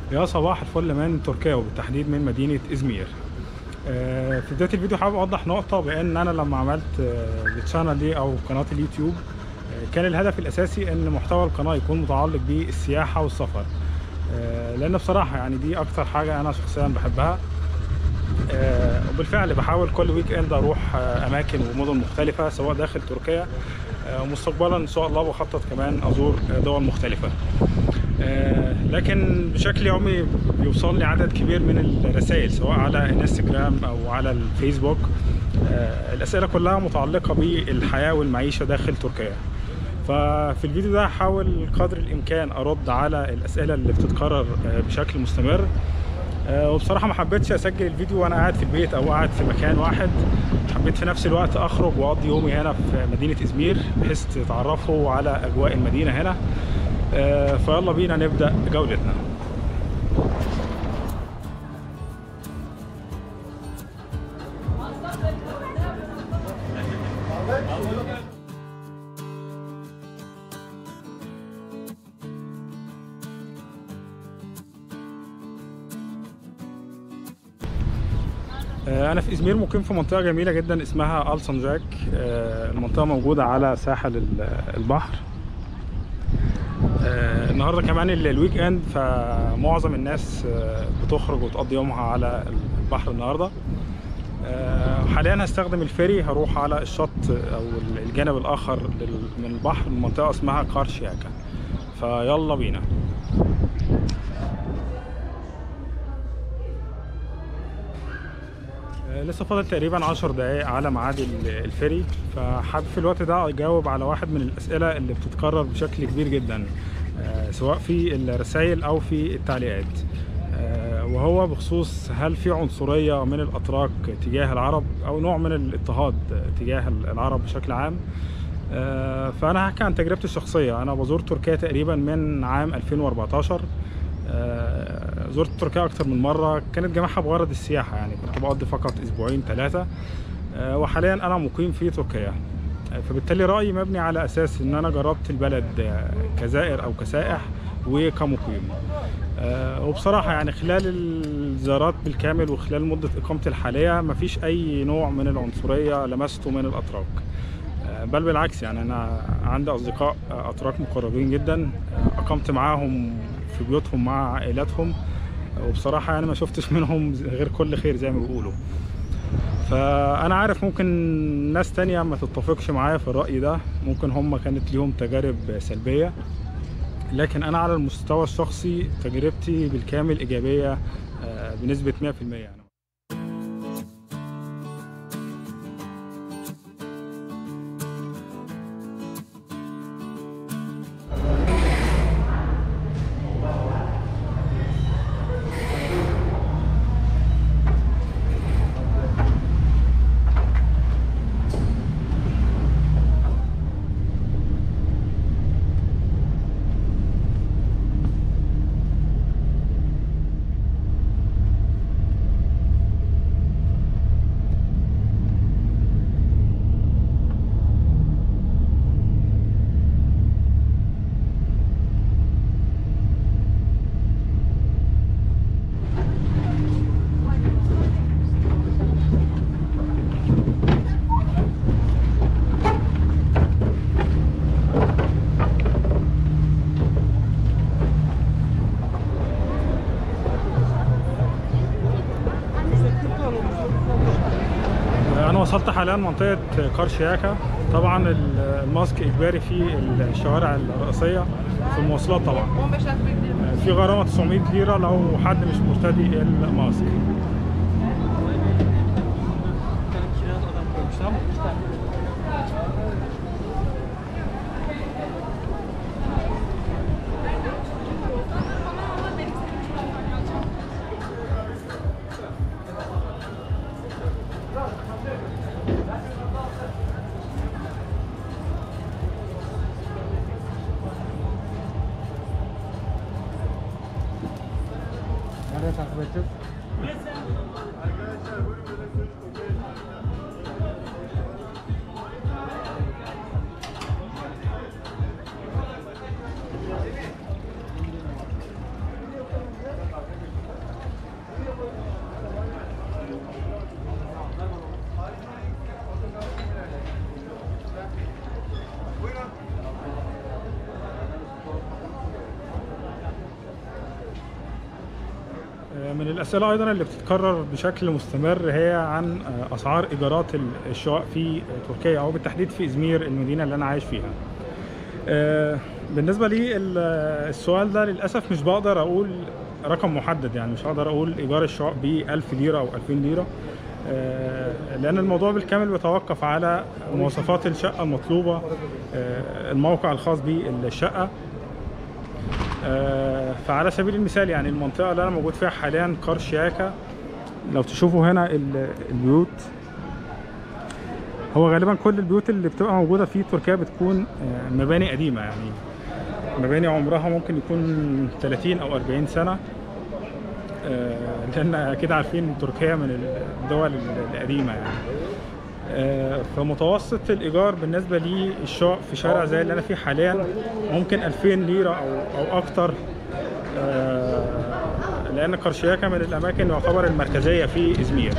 يا صباح الفل من تركيا وبالتحديد من مدينة إزمير آه، في بداية الفيديو حابب أوضح نقطة بأن أنا لما عملت آه، الشانل دي أو قناة اليوتيوب آه، كان الهدف الأساسي أن محتوى القناة يكون متعلق بالسياحة والسفر آه، لأن بصراحة يعني دي أكتر حاجة أنا شخصيا بحبها آه، وبالفعل بحاول كل ويك اند اروح آه، اماكن ومدن مختلفه سواء داخل تركيا آه، ومستقبلا ان شاء الله بخطط كمان ازور آه، دول مختلفه آه، لكن بشكل يومي بيوصل لي عدد كبير من الرسائل سواء على انستجرام او على الفيسبوك آه، الاسئله كلها متعلقه بالحياه والمعيشه داخل تركيا ففي الفيديو ده هحاول قدر الامكان ارد على الاسئله اللي بتتكرر آه، بشكل مستمر آه، وبصراحه ما حبيتش اسجل الفيديو وانا قاعد في البيت او قاعد في مكان واحد حبيت في نفس الوقت اخرج واقضي يومي هنا في مدينه ازمير بحيث تتعرفوا على اجواء المدينه هنا آه، فيلا بينا نبدا جولتنا آه، أنا في إزمير مقيم في منطقة جميلة جدا اسمها ألسنجاك آه، المنطقة موجودة على ساحل ال- البحر آه، النهاردة كمان ال- الويك إند فمعظم الناس آه، بتخرج وتقضي يومها على البحر النهاردة آه، حاليا هستخدم الفيري هروح على الشط أو الجانب الآخر لل- من البحر من منطقة اسمها كارشياكا فيلا بينا آه، لسه فاضل تقريبا 10 دقايق على ميعاد ال- الفيري فحابب في الوقت ده اجاوب على واحد من الاسئله اللي بتتكرر بشكل كبير جدا آه، سواء في الرسائل او في التعليقات آه، وهو بخصوص هل في عنصريه من الاتراك تجاه العرب او نوع من الاضطهاد تجاه العرب بشكل عام آه، فانا هحكي عن تجربتي الشخصيه انا بزور تركيا تقريبا من عام 2014 آه، زرت تركيا اكتر من مره كانت جماعها بغرض السياحه يعني كنت بقضي فقط اسبوعين ثلاثه وحاليا انا مقيم في تركيا آه، فبالتالي رايي مبني على اساس ان انا جربت البلد آه، كزائر او كسائح وكمقيم آه، وبصراحه يعني خلال الزيارات بالكامل وخلال مده اقامتي الحاليه مفيش اي نوع من العنصريه لمسته من الاتراك آه، بل بالعكس يعني انا عندي اصدقاء آه، اتراك مقربين جدا آه، اقمت معاهم في بيوتهم مع عائلاتهم آه، وبصراحه يعني ما شفتش منهم غير كل خير زي ما بيقولوا فانا عارف ممكن ناس تانية ما تتفقش معايا في الرأي ده ممكن هم كانت ليهم تجارب سلبية لكن انا على المستوى الشخصي تجربتي بالكامل ايجابية آه، بنسبة 100% يعني انا وصلت حاليا منطقه كارشياكا طبعا ال- الماسك اجباري في الشوارع الرئيسيه في المواصلات طبعا في غرامه 900 ليره لو حد مش مرتدي الماسك Nerede takip edeceğiz? من الأسئلة أيضا اللي بتتكرر بشكل مستمر هي عن أسعار إيجارات الشقق في تركيا أو بالتحديد في إزمير المدينة اللي أنا عايش فيها. بالنسبة لي السؤال ده للأسف مش بقدر أقول رقم محدد يعني مش هقدر أقول إيجار الشقق ب 1000 ليرة أو 2000 ليرة لأن الموضوع بالكامل بيتوقف على مواصفات الشقة المطلوبة الموقع الخاص بالشقة فعلى سبيل المثال يعني المنطقة اللي أنا موجود فيها حاليا كارشياكا لو تشوفوا هنا البيوت هو غالبا كل البيوت اللي بتبقى موجودة في تركيا بتكون مباني قديمة يعني مباني عمرها ممكن يكون 30 أو 40 سنة لأن أكيد عارفين تركيا من الدول القديمة يعني فمتوسط الإيجار بالنسبة لي الشقق في شارع زي اللي أنا فيه حاليا ممكن 2000 ليرة أو أو أكتر لأن قرشياكا من الأماكن يعتبر المركزية في إزمير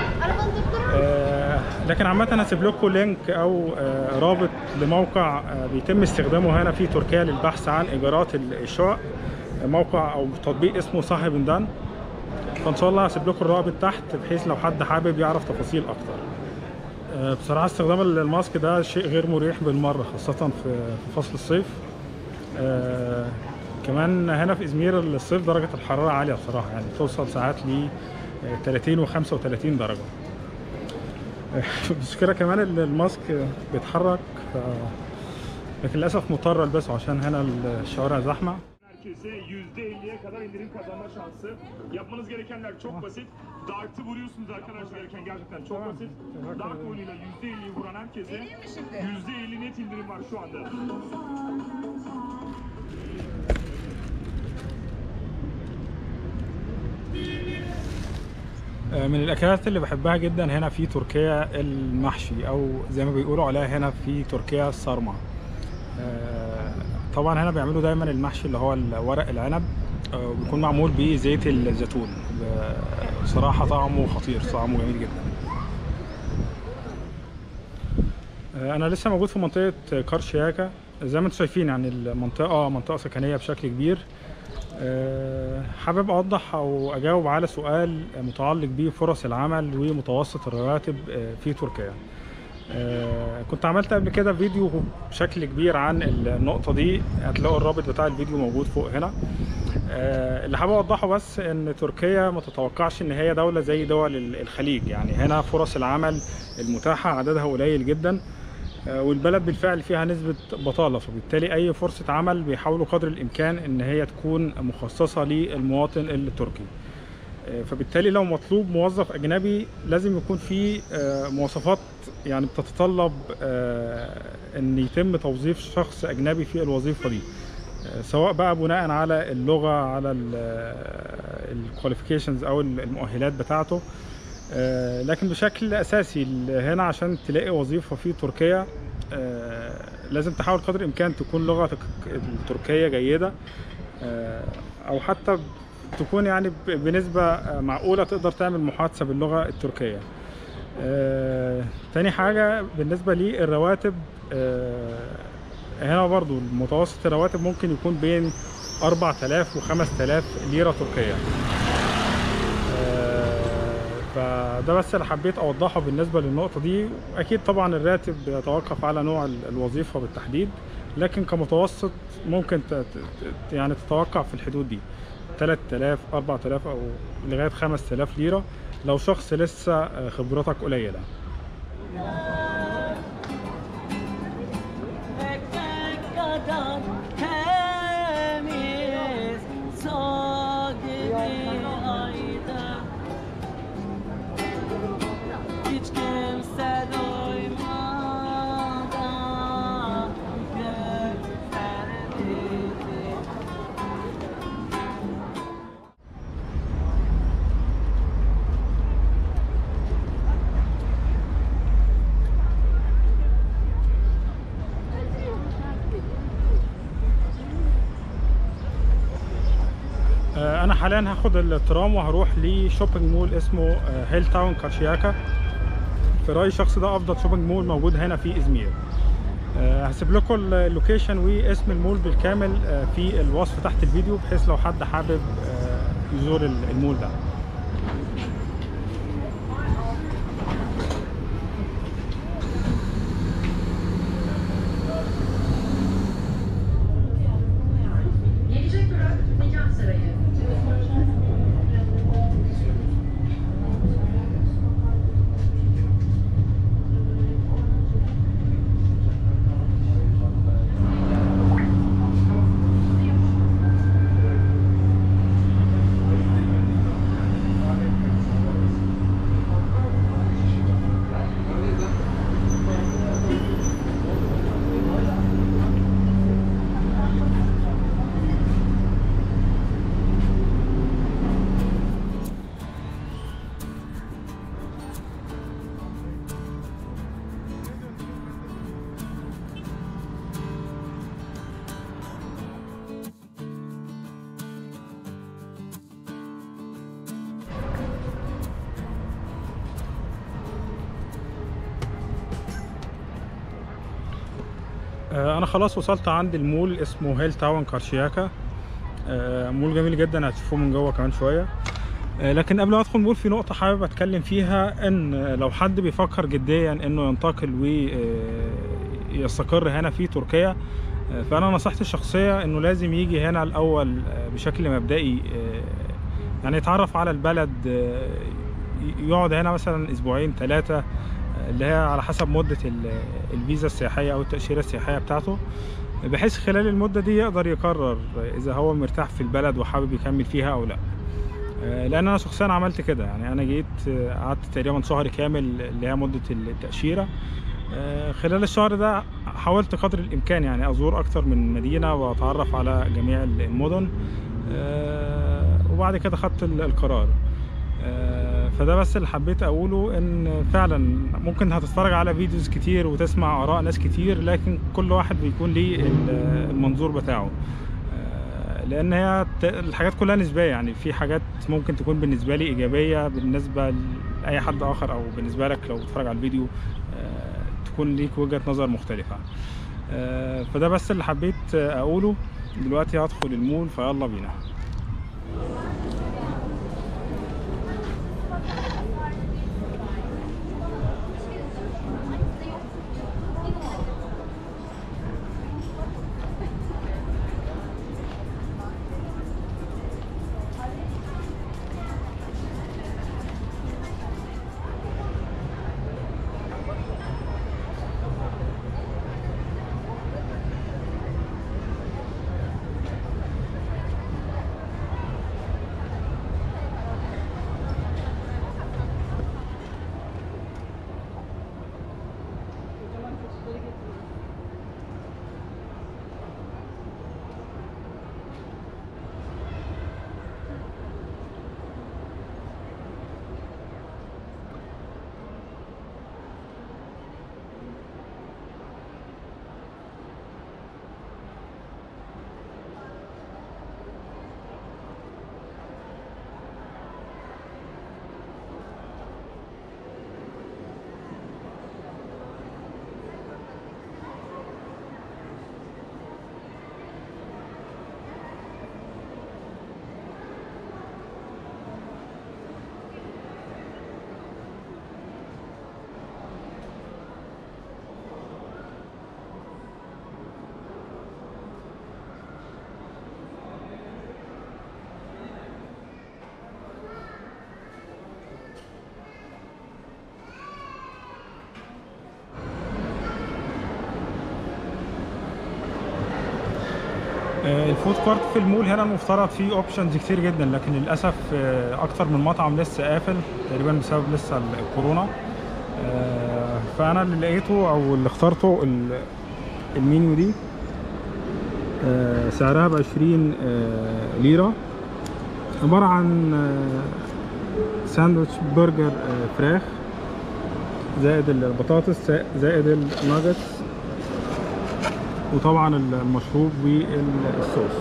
لكن عامة هسيب لكم لينك أو رابط لموقع بيتم استخدامه هنا في تركيا للبحث عن إيجارات الشقق موقع أو تطبيق اسمه صاحب دان فإن شاء الله هسيب لكم الرابط تحت بحيث لو حد حابب يعرف تفاصيل أكتر. بصراحة استخدام الماسك ده شيء غير مريح بالمرة خاصة في فصل الصيف آه كمان هنا في إزمير الصيف درجة الحرارة عالية بصراحة يعني توصل ساعات ل 30 و 35 درجة المشكلة كمان إن الماسك بيتحرك ف... لكن للأسف مضطر ألبسه عشان هنا الشوارع زحمة herkese %50'ye kadar indirim kazanma şansı. Yapmanız gerekenler çok basit. Dart'ı vuruyorsunuz arkadaşlar gereken gerçekten çok basit. Dart oyunuyla %50'yi vuran herkese %50 net indirim var şu anda. من الاكلات اللي بحبها جدا هنا في تركيا المحشي او زي ما بيقولوا عليها هنا في تركيا الصرمه طبعا هنا بيعملوا دايما المحشي اللي هو ورق العنب وبيكون معمول بزيت الزيتون بصراحه طعمه خطير طعمه جميل جدا انا لسه موجود في منطقه كارشياكا زي ما انتم شايفين يعني المنطقه منطقه سكنيه بشكل كبير حابب اوضح او اجاوب على سؤال متعلق بفرص العمل ومتوسط الرواتب في تركيا كنت عملت قبل كده فيديو بشكل كبير عن النقطه دي هتلاقوا الرابط بتاع الفيديو موجود فوق هنا اللي حابب اوضحه بس ان تركيا ما تتوقعش ان هي دوله زي دول الخليج يعني هنا فرص العمل المتاحه عددها قليل جدا والبلد بالفعل فيها نسبة بطالة فبالتالي أي فرصة عمل بيحاولوا قدر الإمكان إن هي تكون مخصصة للمواطن التركي فبالتالي لو مطلوب موظف أجنبي لازم يكون في مواصفات يعني بتتطلب إن يتم توظيف شخص أجنبي في الوظيفة دي سواء بقى بناء على اللغة على الكواليفيكيشنز أو المؤهلات بتاعته آه لكن بشكل اساسي هنا عشان تلاقي وظيفه في تركيا آه لازم تحاول قدر الامكان تكون لغتك التركيه جيده آه او حتى تكون يعني بنسبه معقوله تقدر تعمل محادثه باللغه التركيه تاني حاجه بالنسبه لي الرواتب هنا برضو متوسط الرواتب ممكن يكون بين 4000 و 5000 ليره تركيه فده بس اللي حبيت اوضحه بالنسبه للنقطه دي اكيد طبعا الراتب بيتوقف على نوع الوظيفه بالتحديد لكن كمتوسط ممكن يعني تتوقع في الحدود دي 3000 4000 او لغايه 5000 ليره لو شخص لسه خبرتك قليله انا حاليا هاخد الترام وهروح لشوبينج مول اسمه هيل تاون كارشياكا في رايي الشخصي ده افضل شوبينج مول موجود هنا في ازمير هسيب لكم اللوكيشن واسم المول بالكامل في الوصف تحت الفيديو بحيث لو حد حابب يزور المول ده آه، انا خلاص وصلت عند المول اسمه هيل تاون كارشياكا آه، مول جميل جدا هتشوفوه من جوه كمان شويه آه، لكن قبل ما ادخل المول في نقطه حابب اتكلم فيها ان لو حد بيفكر جديا انه ينتقل ويستقر هنا في تركيا آه، فانا نصيحتي الشخصيه انه لازم يجي هنا الاول آه، بشكل مبدئي آه، يعني يتعرف على البلد آه، يقعد هنا مثلا اسبوعين ثلاثه اللي هي على حسب مده ال- الفيزا السياحيه او التاشيره السياحيه بتاعته بحيث خلال المده دي يقدر يقرر اذا هو مرتاح في البلد وحابب يكمل فيها او لا آه، لان انا شخصيا عملت كده يعني انا جيت آه، قعدت تقريبا شهر كامل اللي هي مده التاشيره آه، خلال الشهر ده حاولت قدر الامكان يعني ازور اكتر من مدينه واتعرف على جميع المدن آه، وبعد كده خدت ال- القرار آه، فده بس اللي حبيت اقوله ان فعلا ممكن هتتفرج على فيديوز كتير وتسمع اراء ناس كتير لكن كل واحد بيكون ليه ال- المنظور بتاعه آه، لان هي ت- الحاجات كلها نسبيه يعني في حاجات ممكن تكون بالنسبه لي ايجابيه بالنسبه لاي حد اخر او بالنسبه لك لو بتتفرج على الفيديو آه، تكون ليك وجهه نظر مختلفه آه، فده بس اللي حبيت آه، اقوله دلوقتي هدخل المول فيلا بينا آه، الفود كارت في المول هنا المفترض فيه اوبشنز كتير جدا لكن للاسف آه، اكتر من مطعم لسه قافل تقريبا بسبب لسه الكورونا آه، فانا اللي لقيته او اللي اخترته ال- المنيو دي آه، سعرها ب 20 آه، ليره عباره عن آه، ساندوتش برجر آه، فراخ زائد البطاطس زائد الناجتس وطبعا المشروب والصوص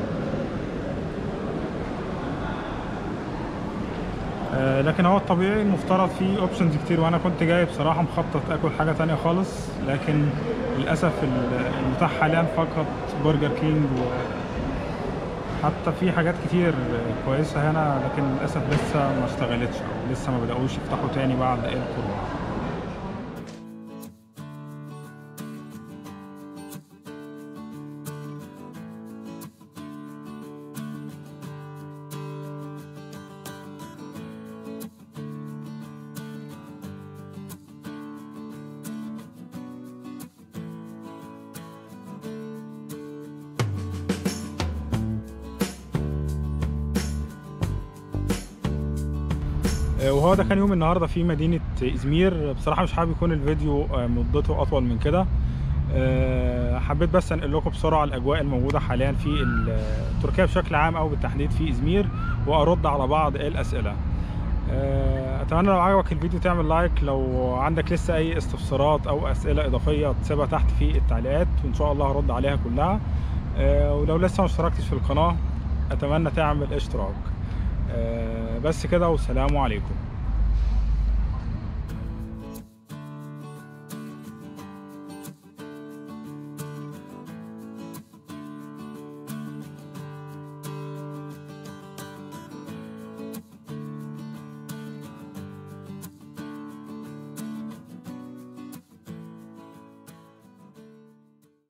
آه، لكن هو الطبيعي المفترض فيه اوبشنز كتير وانا كنت جاي بصراحه مخطط اكل حاجه تانية خالص لكن للاسف ال- المتاح حاليا فقط برجر كينج وحتى في حاجات كتير كويسه هنا لكن للاسف لسه ما اشتغلتش او لسه ما بداوش يفتحوا تاني بعد الكورونا آه، وهو ده كان يوم النهارده في مدينه ازمير بصراحه مش حابب يكون الفيديو آه، مدته اطول من كده آه، حبيت بس انقل لكم بسرعه الاجواء الموجوده حاليا في ال- تركيا بشكل عام او بالتحديد في ازمير وارد على بعض الاسئله آه، اتمنى لو عجبك الفيديو تعمل لايك لو عندك لسه اي استفسارات او اسئله اضافيه تسيبها تحت في التعليقات وان شاء الله هرد عليها كلها آه، ولو لسه ما اشتركتش في القناه اتمنى تعمل اشتراك آه، بس كده والسلام عليكم